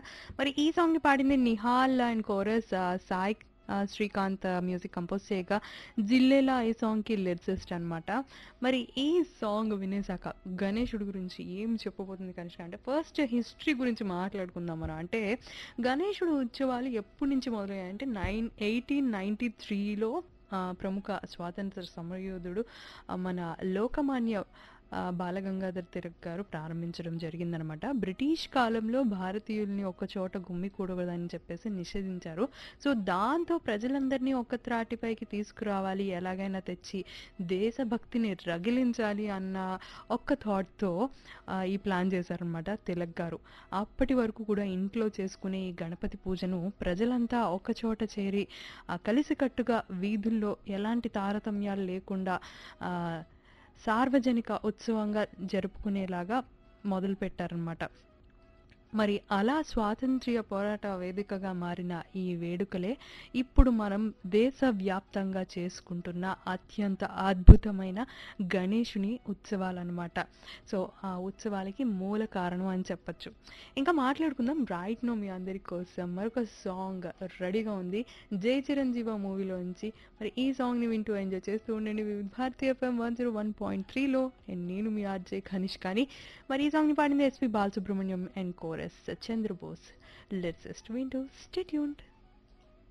మరి ఈ సాంగ్ని పాడింది నిహాల్ అండ్ కోరస్ సాయి ఆ, శ్రీకాంత్ మ్యూజిక్ కంపోజ్ చేయగా జిల్లేలా ఈ సాంగ్కి లిరిసిస్ట్ అనమాట మరి ఈ సాంగ్ వినేసాక గణేశుడి గురించి ఏం చెప్పబోతుంది కనిష్క అంటే ఫస్ట్ హిస్టరీ గురించి మాట్లాడుకుందాం మనం అంటే గణేశుడు ఉత్సవాలు ఎప్పటి నుంచి మొదలయ్యాయంటే నైన్ ఎయిటీన్ నైంటీ త్రీలో ప్రముఖ స్వాతంత్ర సమరయోధుడు ఆ, మన లోకమాన్య ఆ, బాలగంగాధర్ తిలక్ గారు ప్రారంభించడం జరిగిందనమాట బ్రిటిష్ కాలంలో భారతీయుల్ని ఒక చోట గుమ్మికూడదని చెప్పేసి నిషేధించారు సో దాంతో ప్రజలందరినీ ఒక త్రాటిపైకి తీసుకురావాలి ఎలాగైనా తెచ్చి దేశభక్తిని రగిలించాలి అన్న ఒక్క థాట్తో ఈ ప్లాన్ చేశారనమాట తిలక్ గారు అప్పటి వరకు కూడా ఇంట్లో చేసుకునే ఈ గణపతి పూజను ప్రజలంతా ఒక చోట చేరి ఆ, కలిసికట్టుగా వీధుల్లో ఎలాంటి తారతమ్యాలు లేకుండా ఆ, సార్వజనిక ఉత్సవంగా జరుపుకునేలాగా మొదలుపెట్టారనమాట మరి అలా స్వాతంత్ర్య పోరాట వేదికగా మారిన ఈ వేడుకలే ఇప్పుడు మనం దేశవ్యాప్తంగా చేసుకుంటున్న అత్యంత అద్భుతమైన గణేషుని ఉత్సవాలన్నమాట సో ఆ ఉత్సవాలకి మూల కారణం అని చెప్పచ్చు ఇంకా మాట్లాడుకుందాం రైట్ నో మీ అందరి కోసం మరొక సాంగ్ రెడీగా ఉంది జై చిరంజీవ మూవీలోంచి మరి ఈ సాంగ్ని వింటూ ఎంజాయ్ చేస్తూ ఉండండి Vividh Bharatiya FM one zero one point త్రీలో నేను మీ ఆర్జే ఖనిష్ కానీ మరి ఈ సాంగ్ని పాడింది SP Balasubrahmanyam and chorus Chandrabose let's వింటూ స్టేట్యూన్డ్